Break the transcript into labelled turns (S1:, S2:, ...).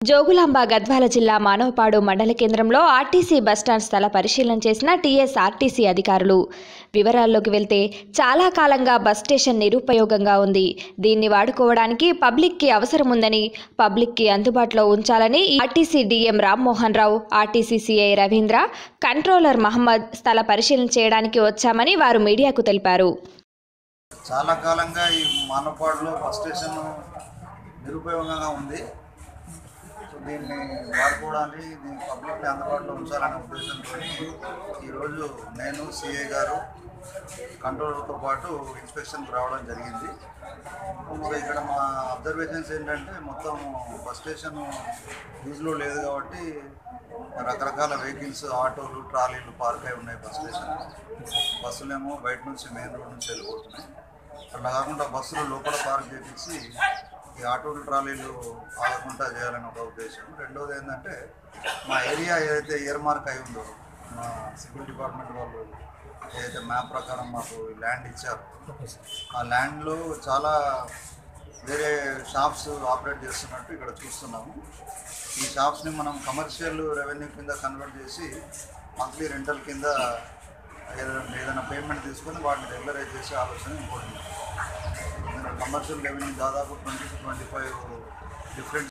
S1: జోగులాంబ గద్వాల జిల్లా మానవపాడు మండల కేంద్రంలో ఆర్టీసీ బస్టాండ్ స్థల పరిశీలన చేసిన టీఎస్ ఆర్టీసీ అధికారులు వివరాల్లోకి వెళ్తే చాలా కాలంగా బస్ స్టేషన్ నిరుపయోగంగా ఉంది దీన్ని వాడుకోవడానికి పబ్లిక్కి అవసరం ఉందని పబ్లిక్కి అందుబాటులో ఉంచాలని RTC DM Rammohan Rao RTC CI Ravindra controller Mohammad స్థల పరిశీలన చేయడానికి వచ్చామని వారు మీడియాకు తెలిపారు
S2: చాలా కాలంగా ఈ మానపాడులో బస్ స్టేషన్ నిరుపయోగంగా ఉంది సో దీన్ని వాడుకోవడానికి దీన్ని పబ్లిక్ని అందుబాటులో ఉంచాలనే ఉద్దేశంతో ఈరోజు నేను సిఏ గారు కంట్రోలర్తో పాటు ఇన్స్పెక్షన్కి రావడం జరిగింది సో ఇక్కడ మా అబ్జర్వేషన్స్ ఏంటంటే మొత్తం బస్ స్టేషన్ యూజ్లో లేదు కాబట్టి రకరకాల వెహికల్స్ ఆటోలు ట్రాలీలు పార్క్ అయి ఉన్నాయి బస్ స్టేషన్ బస్సులేమో బయట నుంచి మెయిన్ రోడ్ నుంచి వెళ్ళిపోతున్నాయి అట్లా కాకుండా బస్సులు లోపల పార్క్ చేపించి ఈ ఆటోలు ట్రాలీలు ఆగకుండా చేయాలని ఒక ఉద్దేశం రెండోది ఏంటంటే మా ఏరియా ఏదైతే ఇయర్ మార్క్ అయి ఉందో మా సివిల్ డిపార్ట్మెంట్ వాళ్ళు ఏదైతే మ్యాప్ ప్రకారం మాకు ల్యాండ్ ఇచ్చారు ఆ ల్యాండ్లో చాలా వేరే షాప్స్ ఆపరేట్ చేస్తున్నట్టు ఇక్కడ చూస్తున్నాము ఈ షాప్స్ని మనం కమర్షియల్ రెవెన్యూ కింద కన్వర్ట్ చేసి మంత్లీ రెంటల్ కింద ఏదైనా ఏదైనా పేమెంట్ తీసుకొని వాటిని రెగ్యులరైజ్ చేసే ఆలోచన ఇంకోటి కమర్షియల్ రెవెన్యూ దాదాపు twenty two twenty five different